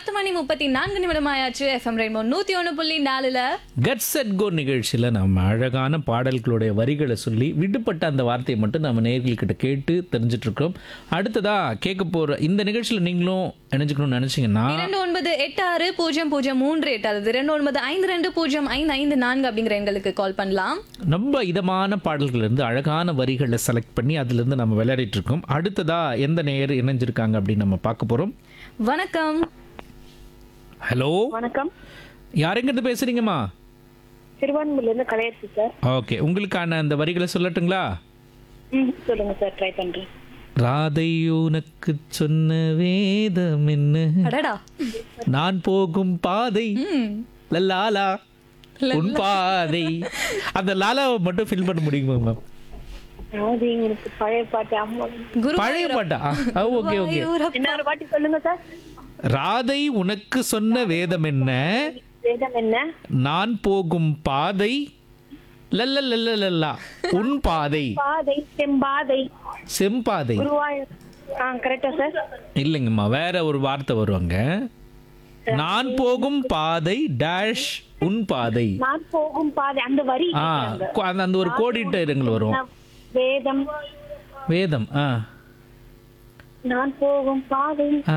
பத்து மணி முப்பத்தி நான்கு நிமிடம் ஆயாச்சு எஃப்எம் ரெயின்போ நூத்தி ஒண்ணு புள்ளி நாலுல கட் செட் கோ நிகழ்ச்சியில் நம்ம அழகான பாடல்களுடைய வரிகளை சொல்லி விடுபட்ட அந்த வார்த்தையை மட்டும் நம்ம நேயர்கள்கிட்ட கேட்டு தெரிஞ்சுட்டு இருக்கோம் அடுத்ததா கேட்க போற இந்த நிகழ்ச்சியில் நீங்களும் இணைஞ்சுக்கணும்னு நினைச்சீங்கன்னா இரண்டு ஒன்பது எட்டு ஆறு பூஜ்ஜியம் பூஜ்ஜியம் மூன்று எட்டு அல்லது இரண்டு ஒன்பது ஐந்து ரெண்டு பூஜ்ஜியம் ஐந்து ஐந்து நான்கு அப்படிங்கிற எண்களுக்கு கால் பண்ணலாம் ரொம்ப இதமான பாடல்கள் இருந்து அழகான வரிகளை செலக்ட் பண்ணி அதிலிருந்து நம்ம விளையாடிட்டு இருக்கோம் அடுத்ததா எந்த நேயர் இணைஞ்சிருக்காங்க அப்படின்னு நம்ம பார்க்க போறோம் வணக்கம் ஹலோ வணக்கம் யாரெங்கிருந்து பேசுறீங்கம்மா திருவான்மூர்ல இருந்து கலையரசு சார் ஓகே உங்களுக்கான அந்த வரிகளை சொல்லட்டுங்களா ம் சொல்லுங்க சார் ட்ரை பண்றேன் ராதை உனக்கு சொன்ன வேதம் என்ன அடடா நான் போகும் பாதை ம். லல்லாலா உன் பாதை அந்த லாலாவை மட்டும் ஃபில் பண்ண முடியுமா மேம் அதாவது எனக்கு பழைய பாட்டு அம்மா குரு பழைய பாட்டா ஓகே ஓகே குருவாயூரப்பா. இன்னொரு பாட்டு சொல்லுங்க சார் ராதை உனக்கு சொன்ன வேதம் என்ன வேதம் என்ன நான் போகும் பாதை லல்ல லல்ல லல்லா உன் பாதை பாதை செம்பாதை செம்பாதை குருவாயூர் ஆ கரெக்டா சார் இல்லைங்கம்மா வேற ஒரு வார்த்தை வருவாங்க நான் போகும் பாதை டேஷ் உன் பாதை நான் போகும் பாதை அந்த வரி ஆ கொ- அந்த அந்த ஒரு கோடிட்ட இடங்கள் வரும் வேதம் வேதம் ஆ நான் போகும் பாதை ஆ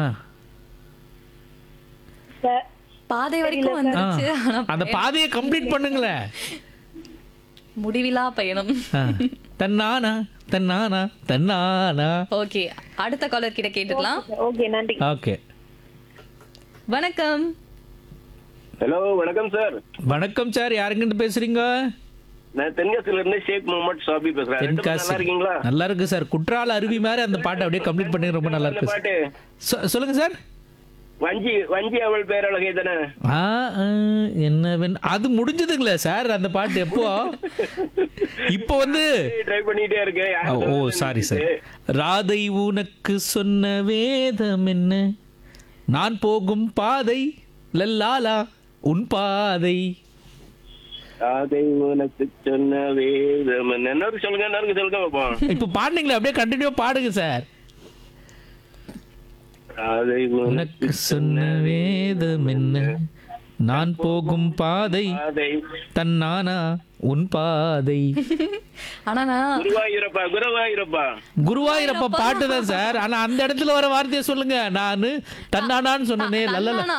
ச- பாதை வரைக்கும் ஆ. வந்துருச்சு ஆனா அந்த பாதையை கம்ப்ளீட் பண்ணுங்களேன் முடிவிலா பயணம் ஆ. தன்னானா தன்னானா தன்னானா ஓகே அடுத்த காலர் கிட்ட கேட்டுக்கலாம் ஓகே நன்றி ஓகே வணக்கம் ஹலோ வணக்கம் சார் வணக்கம் சார் யாருங்கிட்ட பேசுறீங்க நான் தென்காசில இருந்து ஷேக் முகமது சாபி பேசுறேன் ரெண்டு பேரும் தென்காசி நல்லா இருக்கீங்களா நல்லா இருக்கு சார் குற்றால அருவி மாதிரி அந்த பாட்டை அப்படியே கம்ப்ளீட் பண்ணி ரொம்ப நல்லா அந்த இருக்கு பாட்டு சொ- சொல்லுங்க சார் வஞ்சி வஞ்சி அவள் பேரழகை தானே ஆ ஆ, என்ன வேணும் அது முடிஞ்சதுங்களே சார் அந்த பாட்டு எப்போ இப்போ வந்து ட்ரை பண்ணிட்டே இருக்கேன் ஓ, யாருக்கு ஓ தெரியுது? சாரி சார் ராதை உனக்கு சொன்ன வேதம் என்ன நான் போகும் பாதை லல்லாலா உன் பாதை அதை உனக்கு சொன்ன வேதம் என்ன இன்னொரு சொல்லுங்க இன்னொரு சொல்லுங்க பாப்போம் இப்போ பாடுனீங்களே அப்படியே கண்டினியூ பாடுங்க சார் அதை உனக்கு சொன்ன வேதம் என்ன நான் போகும் பாதை அதை தன்னானா உன் பாதை ஆனா நான் குருவாயூரப்பா குருவாயூரப்பா குருவாயூரப்பா பாட்டு தான் சார் ஆனா அந்த இடத்துல வர வார்த்தையை சொல்லுங்க நான் தன்னானான்னு சொன்னனே லல்லல தன்னானா.